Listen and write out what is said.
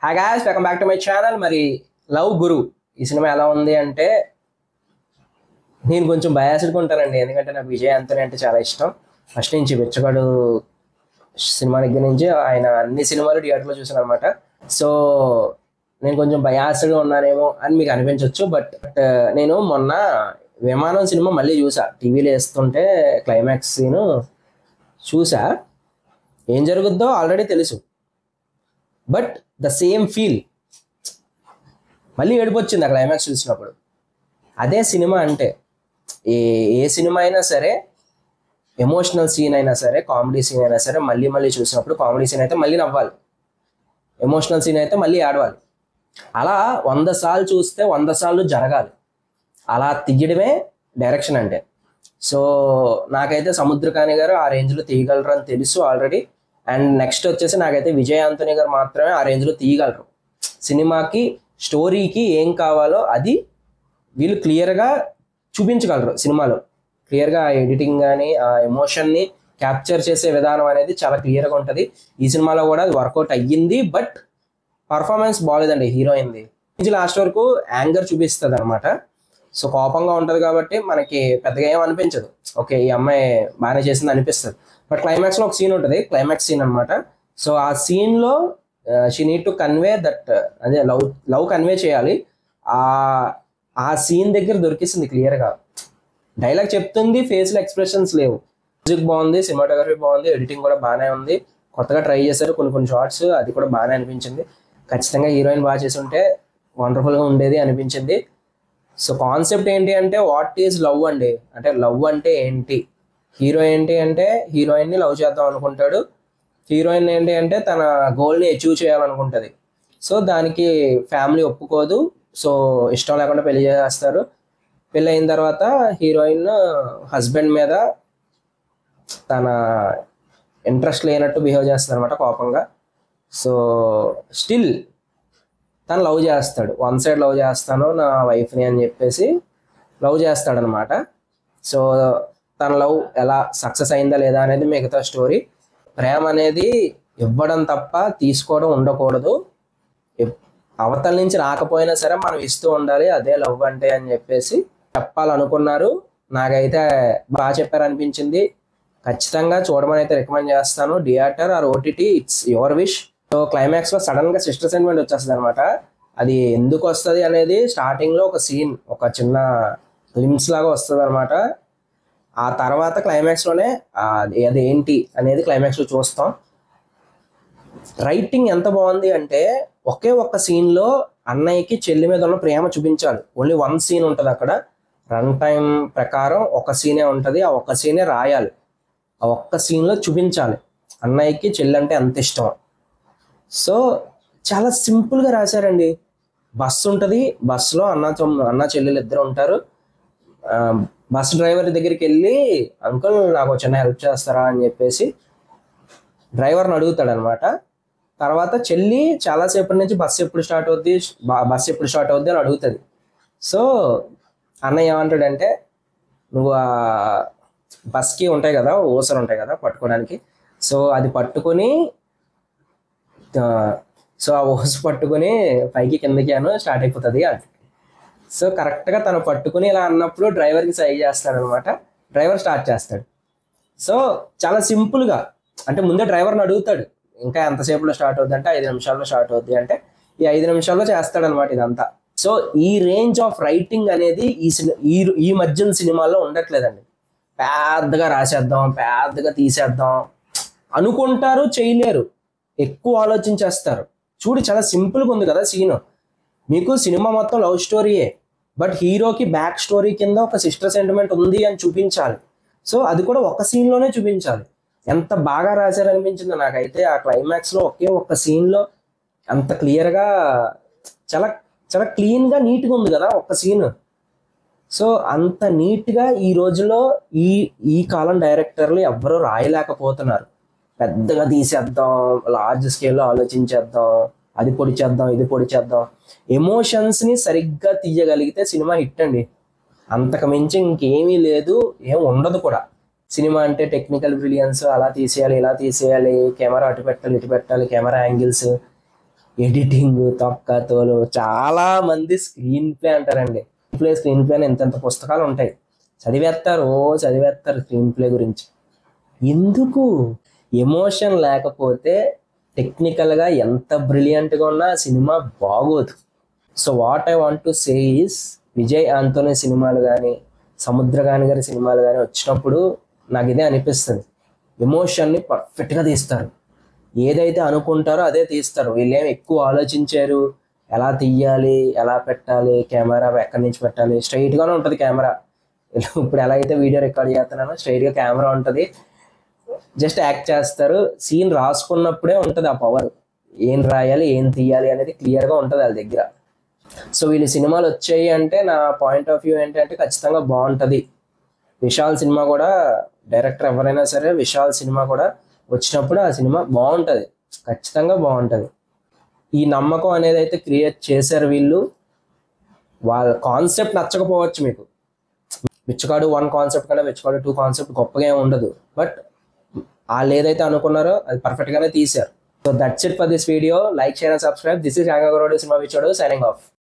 hi guys welcome back to my channel మరి love guru ఈ సినిమా ఎలా ఉంది అంటే నేను కొంచెం బయాసిడ్గా ఉంటానండి ఎందుకంటే నాకు విజయ్ అంతని అంటే చాలా ఇష్టం ఫస్ట్ నుంచి బిచ్చగాడు సినిమా దగ్గర నుంచి ఆయన అన్ని సినిమాలు థియేటర్లో చూసాను అనమాట సో నేను కొంచెం బయాసిడ్గా ఉన్నానేమో అని మీకు అనిపించవచ్చు బట్ నేను మొన్న విమానం సినిమా మళ్ళీ చూసా టీవీలో వేస్తుంటే క్లైమాక్స్ సీను చూసా ఏం జరుగుద్దో ఆల్రెడీ తెలుసు బట్ ద సేమ్ ఫీల్ మళ్ళీ ఏడుపు వచ్చింది ఆ క్లైమాక్స్ చూసినప్పుడు అదే సినిమా అంటే ఏ ఏ సినిమా అయినా సరే ఎమోషనల్ సీన్ అయినా సరే కామెడీ సీన్ అయినా సరే మళ్ళీ మళ్ళీ చూసినప్పుడు కామెడీ సీన్ అయితే మళ్ళీ నవ్వాలి ఎమోషనల్ సీన్ అయితే మళ్ళీ ఆడవాలి అలా వంద సార్లు చూస్తే వంద సార్లు జరగాలి అలా తీయడమే డైరెక్షన్ అంటే సో నాకైతే సముద్రకాని గారు ఆ రేంజ్లో తీయగలరు అని తెలుసు ఆల్రెడీ అండ్ నెక్స్ట్ వచ్చేసి నాకైతే విజయ్ ఆంతోని గారు మాత్రమే ఆ రేంజ్లో తీయగలరు సినిమాకి స్టోరీకి ఏం కావాలో అది వీళ్ళు క్లియర్గా చూపించగలరు సినిమాలో క్లియర్గా ఆ ఎడిటింగ్ కానీ ఆ ఎమోషన్ని క్యాప్చర్ చేసే విధానం అనేది చాలా క్లియర్గా ఉంటుంది ఈ సినిమాలో కూడా అది వర్కౌట్ అయ్యింది బట్ పర్ఫార్మెన్స్ బాగాలేదండి హీరోయిన్ది నుంచి లాస్ట్ వరకు యాంగర్ చూపిస్తుంది అనమాట సో కోపంగా ఉంటుంది కాబట్టి మనకి పెద్దగా ఏం అనిపించదు ఓకే ఈ అమ్మాయి బాగానే చేసింది అనిపిస్తుంది బట్ క్లైమాక్స్లో ఒక సీన్ ఉంటుంది క్లైమాక్స్ సీన్ అనమాట సో ఆ సీన్లో she need to convey that అదే లవ్ లవ్ కన్వే చేయాలి ఆ ఆ సీన్ దగ్గర దొరికిస్తుంది క్లియర్గా డైలాగ్ చెప్తుంది ఫేస్లో ఎక్స్ప్రెషన్స్ లేవు మ్యూజిక్ బాగుంది సినిమాటోగ్రఫీ బాగుంది ఎడిటింగ్ కూడా బాగానే ఉంది కొత్తగా ట్రై చేశారు కొన్ని కొన్ని షార్ట్స్ అది కూడా బాగానే అనిపించింది ఖచ్చితంగా హీరోయిన్ బాగా చేసి ఉంటే వండర్ఫుల్గా ఉండేది అనిపించింది సో కాన్సెప్ట్ ఏంటి అంటే వాట్ ఈజ్ లవ్ అండి అంటే లవ్ అంటే ఏంటి హీరో ఏంటి అంటే హీరోయిన్ని లవ్ చేద్దాం అనుకుంటాడు హీరోయిన్ ఏంటి అంటే తన గోల్ని అచీవ్ చేయాలనుకుంటుంది సో దానికి ఫ్యామిలీ ఒప్పుకోదు సో ఇష్టం లేకుండా పెళ్లి చేసేస్తారు పెళ్ళి అయిన తర్వాత హీరోయిన్ హస్బెండ్ మీద తన ఇంట్రెస్ట్ లేనట్టు బిహేవ్ చేస్తుంది అనమాట కోపంగా సో స్టిల్ తను లవ్ చేస్తాడు వన్ సైడ్ లవ్ చేస్తాను నా వైఫ్ని అని చెప్పేసి లవ్ చేస్తాడనమాట సో తన లవ్ ఎలా సక్సెస్ అయిందా లేదా అనేది మిగతా స్టోరీ ప్రేమ అనేది ఇవ్వడం తప్ప తీసుకోవడం ఉండకూడదు ఎప్- అవతల నుంచి రాకపోయినా సరే మనం ఇస్తూ ఉండాలి అదే లవ్ అంటే అని చెప్పేసి చెప్పాలనుకున్నారు నాకైతే బాగా చెప్పారు అనిపించింది ఖచ్చితంగా చూడమని అయితే రికమెండ్ చేస్తాను theatre or OTT it's your wish so climax లో సడన్ గా సిస్టర్ సెంటిమెంట్ వచ్చేస్తుంది అనమాట అది ఎందుకు వస్తుంది అనేది స్టార్టింగ్ లో ఒక సీన్ ఒక చిన్న గ్లిమ్స్ లాగా వస్తుంది అనమాట ఆ తర్వాత క్లైమాక్స్ లోనే ఆ అది ఏంటి అనేది క్లైమాక్స్ లో చూస్తాం రైటింగ్ ఎంత బాగుంది అంటే ఒకే ఒక్క scene లో అన్నయ్యకి చెల్లి మీద ఉన్న ప్రేమ చూపించాలి ఓన్లీ వన్ సీన్ ఉంటుంది అక్కడ రన్ టైం ప్రకారం ఒక సీనే ఉంటుంది ఆ ఒక్క సీనే రాయాలి ఆ ఒక్క scene లో చూపించాలి అన్నయ్యకి చెల్లి అంటే ఎంత ఇష్టం సో చాలా సింపుల్గా రాశారండి బస్సు ఉంటుంది బస్సులో అన్న తమ్ము అన్న చెల్లెలు ఇద్దరు ఉంటారు ఆ, బస్ డ్రైవర్ దగ్గరికి వెళ్ళి అంకుల్ నాకు ఒక చిన్న హెల్ప్ చేస్తారా అని చెప్పేసి డ్రైవర్ని అడుగుతాడు అనమాట తర్వాత చెల్లి చాలాసేపటి నుంచి బస్సు ఎప్పుడు స్టార్ట్ అవుద్ది బ- బస్సు ఎప్పుడు స్టార్ట్ అవుద్ది అని అడుగుతుంది సో అన్నయ్య ఏమంటాడంటే నువ్వు ఆ బస్కి ఉంటాయి కదా ఓసలు ఉంటాయి కదా పట్టుకోవడానికి సో అది పట్టుకొని ఆ, సో ఆ ఓసు పట్టుకొని పైకి కిందకి అను స్టార్ట్ అయిపోతుంది అంట సో కరెక్ట్గా తను పట్టుకుని ఇలా అన్నప్పుడు డ్రైవర్కి సై చేస్తాడు అనమాట డ్రైవర్ స్టార్ట్ చేస్తాడు సో చాలా సింపుల్గా అంటే ముందే డ్రైవర్ని అడుగుతాడు ఇంకా ఎంతసేపులో స్టార్ట్ అవుద్ది అంటే ఐదు నిమిషాల్లో స్టార్ట్ అవుద్ది అంటే ఈ ఐదు నిమిషాల్లో చేస్తాడు అనమాట ఇదంతా సో ఈ రేంజ్ ఆఫ్ రైటింగ్ అనేది ఈ సిని- ఈ ఈ మధ్యన సినిమాల్లో ఉండట్లేదండి పెద్దగా రాసేద్దాం పెద్దగా తీసేద్దాం అనుకుంటారు చేయలేరు ఎక్కువ ఆలోచించేస్తారు చూడు చాలా సింపుల్గా ఉంది కదా సీన్ మీకు సినిమా మొత్తం లవ్ స్టోరీయే బట్ హీరోకి బ్యాక్ స్టోరీ కింద ఒక సిస్టర్ సెంటిమెంట్ ఉంది అని చూపించాలి సో అది కూడా ఒక సీన్లోనే చూపించాలి ఎంత బాగా రాశారనిపించిందో నాకైతే ఆ క్లైమాక్స్లో ఒకే ఒక్క సీన్లో అంత క్లియర్గా చాలా చాలా క్లీన్గా నీట్గా ఉంది కదా ఒక్క సీన్ సో అంత నీట్గా ఈ రోజులో ఈ ఈ కాలం డైరెక్టర్లు ఎవ్వరూ రాయలేకపోతున్నారు పెద్దగా తీసేద్దాం లార్జ్ స్కేల్లో ఆలోచించేద్దాం అది పొడి చేద్దాం ఇది పొడి చేద్దాం ఎమోషన్స్ని సరిగ్గా తీయగలిగితే సినిమా హిట్ అండి అంతకు మించి ఇంకేమీ లేదు ఏం ఉండదు కూడా సినిమా అంటే టెక్నికల్ బ్రిలియన్స్ అలా తీసేయాలి ఇలా తీసేయాలి కెమెరా అటు పెట్టాలి ఇటు పెట్టాలి కెమెరా యాంగిల్స్ ఎడిటింగ్ తొక్క తోలు చాలా మంది స్క్రీన్ ప్లే అంటారండి స్క్రీన్ ప్లే స్క్రీన్ ప్లే అని ఎంతెంత పుస్తకాలు ఉంటాయి చదివేస్తారు ఓ చదివేస్తారు స్క్రీన్ ప్లే గురించి ఎందుకు ఎమోషన్ లేకపోతే టెక్నికల్గా ఎంత బ్రిలియంట్గా ఉన్నా సినిమా బాగోదు so what I want to say is Vijay Antony సినిమాలు కానీ సముద్రగాని గారి సినిమాలు కానీ వచ్చినప్పుడు నాకు ఇదే అనిపిస్తుంది ఎమోషన్ని పర్ఫెక్ట్గా తీస్తారు ఏదైతే అనుకుంటారో అదే తీస్తారు వీళ్ళేం ఎక్కువ ఆలోచించారు ఎలా తీయాలి ఎలా పెట్టాలి కెమెరా ఎక్కడి నుంచి పెట్టాలి స్ట్రైట్గానే ఉంటుంది కెమెరా ఇప్పుడు ఎలా అయితే వీడియో రికార్డ్ చేస్తున్నానో స్ట్రైట్గా కెమెరా ఉంటుంది జస్ట్ యాక్ట్ చేస్తారు సీన్ రాసుకున్నప్పుడే ఉంటుంది ఆ పవర్ ఏం రాయాలి ఏం తీయాలి అనేది క్లియర్గా ఉంటుంది వాళ్ళ దగ్గర సో వీళ్ళు సినిమాలు వచ్చాయి అంటే నా పాయింట్ ఆఫ్ వ్యూ ఏంటంటే ఖచ్చితంగా బాగుంటుంది విశాల్ సినిమా కూడా డైరెక్టర్ ఎవరైనా సరే విశాల్ సినిమా కూడా వచ్చినప్పుడు ఆ సినిమా బాగుంటుంది ఖచ్చితంగా బాగుంటుంది ఈ నమ్మకం అనేది అయితే క్రియేట్ చేశారు వీళ్ళు వాళ్ళ కాన్సెప్ట్ నచ్చకపోవచ్చు మీకు బిచ్చగాడు వన్ కాన్సెప్ట్ కన్నా బిచ్చగాడు టూ కాన్సెప్ట్ గొప్పగా ఏమి ఉండదు బట్ వాళ్ళు ఏదైతే అనుకున్నారో అది పర్ఫెక్ట్ గానే తీశారు so that's it for this video like share and subscribe this is హ్యాంగ్ సినిమా విచ్చాడు సైనింగ్ ఆఫ్